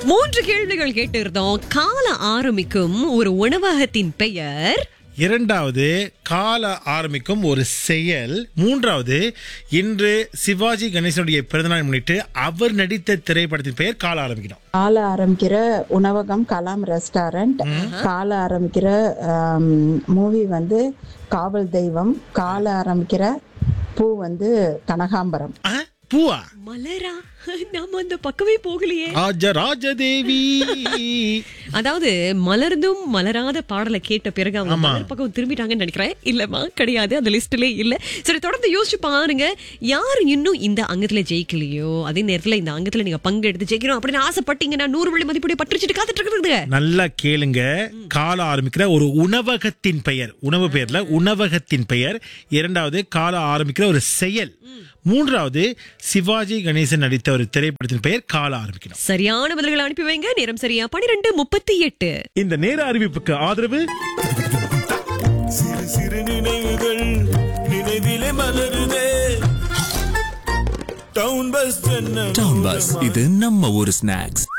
மூன்று கேள்விகள் கேட்டிருந்தோம் கால ஆரம்பிக்கும் ஒரு உணவகத்தின் பெயர் இரண்டாவது கால ஆரம்பிக்கும் ஒரு செயல் மூன்றாவது இன்று சிவாஜி கணேசனுடைய பிறந்தநாள் முன்னிட்டு அவர் நடித்த திரைப்படத்தின் பெயர் கால ஆரம்பிக்கணும் கால ஆரம்பிக்கிற உணவகம் கலாம் ரெஸ்டாரண்ட் கால ஆரம்பிக்கிற மூவி வந்து காவல் தெய்வம் கால ஆரம்பிக்கிற பூ வந்து கனகாம்பரம் ஆ, பூவா மலரா நாம அந்த பக்கமே போகலையே ராஜ ராஜதேவி அதாவது மலர்ந்தும் மலராத பாடலை கேட்ட பிறகு அவங்க ஆமா. மலர் பக்கம் திரும்பிட்டாங்கன்னு நினைக்கிறேன் இல்லம்மா கிடையாது அந்த லிஸ்ட்ல இல்ல சரி தொடர்ந்து யோசிச்சு பாருங்க யார் இன்னும் இந்த அங்கத்துல ஜெயிக்கலையோ அதே நேரத்துல இந்த அங்கத்துல நீங்க பங்கு எடுத்து ஜெயிக்கணும் அப்படின்னு ஆசைப்பட்டீங்கன்னா நூறு வழி மதிப்புடைய பற்றுச்சிட்டு காத்துட்டு இருக்குது நல்லா கேளுங்க கால ஆரம்பிக்கிற ஒரு உணவகத்தின் பெயர் உணவு பெயர்ல உணவகத்தின் பெயர் இரண்டாவது கால ஆரம்பிக்கிற ஒரு செயல் மூன்றாவது சிவாஜி கணேசன் நடித்த ஒரு திரைப்படத்தின் பெயர் கால ஆரம்பிக்கணும் சரியான பதில்களை அனுப்பி வைங்க நேரம் சரியா பனிரெண்டு முப்பத்தி எட்டு இந்த நேர அறிவிப்புக்கு ஆதரவு சிறு சிறு நினைவுகள் நினைவிலே மலருதே டவுன் பஸ் டவுன் பஸ் இது நம்ம ஊரு ஸ்நாக்ஸ்